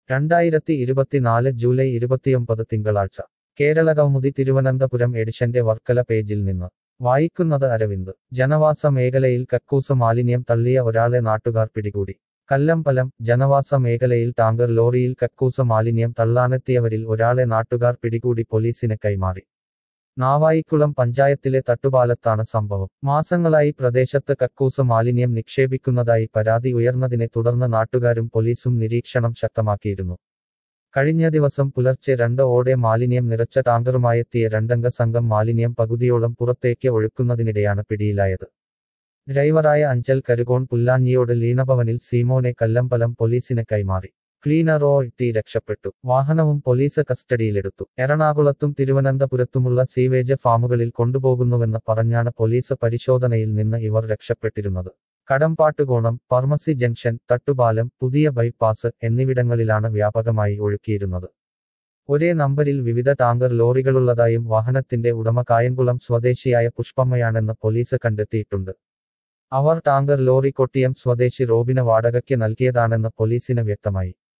രണ്ടായിരത്തി ഇരുപത്തിനാല് ജൂലൈ ഇരുപത്തിയൊമ്പത് തിങ്കളാഴ്ച കേരള കൗമുദി തിരുവനന്തപുരം എഡിഷന്റെ വർക്കല പേജിൽ നിന്ന് വായിക്കുന്നത് അരവിന്ദ് ജനവാസ മേഖലയിൽ കക്കൂസ മാലിന്യം തള്ളിയ ഒരാളെ നാട്ടുകാർ പിടികൂടി കല്ലമ്പലം ജനവാസ മേഖലയിൽ ടാങ്കർ ലോറിയിൽ കക്കൂസ മാലിന്യം തള്ളാനെത്തിയവരിൽ ഒരാളെ നാട്ടുകാർ പിടികൂടി പോലീസിന് കൈമാറി നാവായിക്കുളം പഞ്ചായത്തിലെ തട്ടുപാലത്താണ് സംഭവം മാസങ്ങളായി പ്രദേശത്ത് കക്കൂസ മാലിന്യം നിക്ഷേപിക്കുന്നതായി പരാതി ഉയർന്നതിനെ തുടർന്ന് നാട്ടുകാരും പോലീസും നിരീക്ഷണം ശക്തമാക്കിയിരുന്നു കഴിഞ്ഞ ദിവസം പുലർച്ചെ രണ്ട് ഓടെ മാലിന്യം നിറച്ച ടാങ്കറുമായെത്തിയ രണ്ടംഗ സംഘം മാലിന്യം പകുതിയോളം പുറത്തേക്ക് ഒഴുക്കുന്നതിനിടെയാണ് പിടിയിലായത് ഡ്രൈവറായ അഞ്ചൽ കരുകോൺ പുല്ലാഞ്ഞിയോട് ലീനഭവനിൽ സീമോനെ കല്ലമ്പലം പോലീസിന് കൈമാറി ക്ലീനറോ ഇട്ടി രക്ഷപ്പെട്ടു വാഹനവും പോലീസ് കസ്റ്റഡിയിലെടുത്തു എറണാകുളത്തും തിരുവനന്തപുരത്തുമുള്ള സീവേജ് ഫാമുകളിൽ കൊണ്ടുപോകുന്നുവെന്ന് പറഞ്ഞാണ് പോലീസ് പരിശോധനയിൽ നിന്ന് ഇവർ രക്ഷപ്പെട്ടിരുന്നത് കടമ്പാട്ടുകോണം ഫാർമസി ജംഗ്ഷൻ തട്ടുപാലം പുതിയ ബൈപ്പാസ് എന്നിവിടങ്ങളിലാണ് വ്യാപകമായി ഒഴുക്കിയിരുന്നത് ഒരേ നമ്പരിൽ വിവിധ ടാങ്കർ ലോറികളുള്ളതായും വാഹനത്തിന്റെ ഉടമ കായംകുളം സ്വദേശിയായ പുഷ്പമ്മയാണെന്ന് പോലീസ് കണ്ടെത്തിയിട്ടുണ്ട് അവർ ടാങ്കർ ലോറി കൊട്ടിയം സ്വദേശി റോബിന് വാടകയ്ക്ക് നൽകിയതാണെന്ന് പോലീസിന് വ്യക്തമായി